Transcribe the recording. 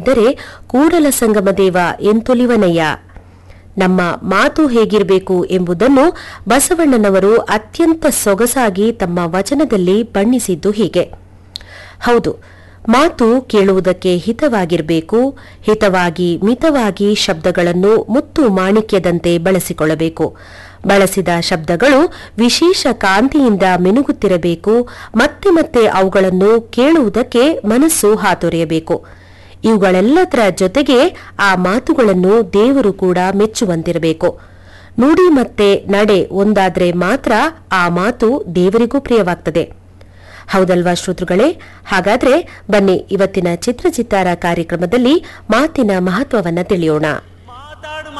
ಇದ್ದರೆ ಕೂಡಲ ಸಂಗಮ ದೇವ ಎಂತೊಲಿವನಯ್ಯ ನಮ್ಮ ಮಾತು ಹೇಗಿರಬೇಕು ಎಂಬುದನ್ನು ಬಸವಣ್ಣನವರು ಅತ್ಯಂತ ಸೊಗಸಾಗಿ ತಮ್ಮ ವಚನದಲ್ಲಿ ಬಣ್ಣಿಸಿದ್ದು ಹೀಗೆ ಹೌದು ಮಾತು ಕೇಳುವುದಕ್ಕೆ ಹಿತವಾಗಿರಬೇಕು ಹಿತವಾಗಿ ಮಿತವಾಗಿ ಶಬ್ದಗಳನ್ನು ಮುತ್ತು ಮಾಣಿಕ್ಯದಂತೆ ಬಳಸಿಕೊಳ್ಳಬೇಕು ಬಳಸಿದ ಶಬ್ದಗಳು ವಿಶೇಷ ಕಾಂತಿಯಿಂದ ಮಿನುಗುತ್ತಿರಬೇಕು ಮತ್ತೆ ಮತ್ತೆ ಅವುಗಳನ್ನು ಕೇಳುವುದಕ್ಕೆ ಮನಸ್ಸು ಹಾತೊರೆಯಬೇಕು ಇವುಗಳೆಲ್ಲದರ ಜೊತೆಗೆ ಆ ಮಾತುಗಳನ್ನು ದೇವರು ಕೂಡ ಮೆಚ್ಚುವಂತಿರಬೇಕು ನುಡಿ ಮತ್ತೆ ನಡೆ ಒಂದಾದ್ರೆ ಮಾತ್ರ ಆ ಮಾತು ದೇವರಿಗೂ ಪ್ರಿಯವಾಗ್ತದೆ ಹೌದಲ್ವಾ ಶ್ರೋತೃಗಳೇ ಹಾಗಾದ್ರೆ ಬನ್ನಿ ಇವತ್ತಿನ ಚಿತ್ರಚಿತ್ತಾರ ಕಾರ್ಯಕ್ರಮದಲ್ಲಿ ಮಾತಿನ ಮಹತ್ವವನ್ನ ತಿಳಿಯೋಣ